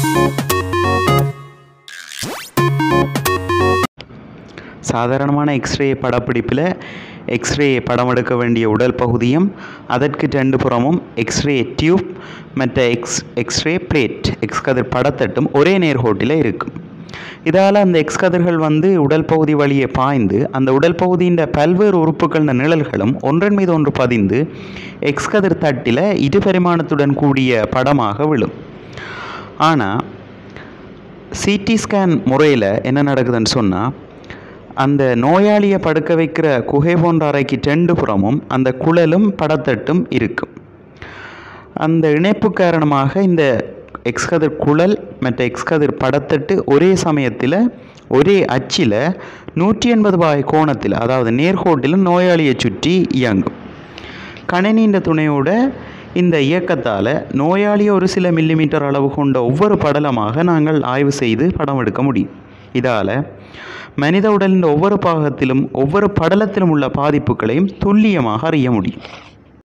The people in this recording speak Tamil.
சாதாரணமான எக்ஸ்ரே படப்பிடிப்பில் எக்ஸ்ரே படம் எடுக்க வேண்டிய உடல் பகுதியும் அதற்கு ரெண்டு புறமும் எக்ஸ்ரே டியூப் மற்ற எக்ஸ் எக்ஸ்ரே பிளேட் எக்ஸ் கதிர் படத்தட்டும் ஒரே நேர்கோட்டில் இருக்கும் இதால் அந்த எக்ஸ் கதிர்கள் வந்து உடல் பகுதி வழியே பாய்ந்து அந்த உடல் பகுதியின் பல்வேறு உறுப்புகளின் நிழல்களும் ஒன்றன் மீது ஒன்று பதிந்து எக்ஸ் கதிர் தட்டில் இரு பரிமாணத்துடன் கூடிய படமாக விழும் ஆனால் சிடி ஸ்கேன் முறையில் என்ன நடக்குதுன்னு சொன்னால் அந்த நோயாளியை படுக்க வைக்கிற குகை போன்ற அறைக்கு ரெண்டு புறமும் அந்த குழலும் படத்தட்டும் இருக்கும் அந்த இணைப்பு காரணமாக இந்த எக்ஸ் கதிர் குழல் மற்ற எக்ஸ் கதிர் படத்தட்டு ஒரே சமயத்தில் ஒரே அச்சில் நூற்றி எண்பது பாய் கோணத்தில் அதாவது நேர்கோட்டில் நோயாளியை சுற்றி இயங்கும் கணினின்ற துணையோட இந்த இயக்கத்தால் நோயாளியை ஒரு சில மில்லிமீட்டர் அளவு கொண்ட ஒவ்வொரு படலமாக நாங்கள் ஆய்வு செய்து படம் எடுக்க முடியும் இதால் மனித உடலின் ஒவ்வொரு பாகத்திலும் ஒவ்வொரு படலத்திலும் உள்ள பாதிப்புகளையும் துல்லியமாக அறிய முடியும்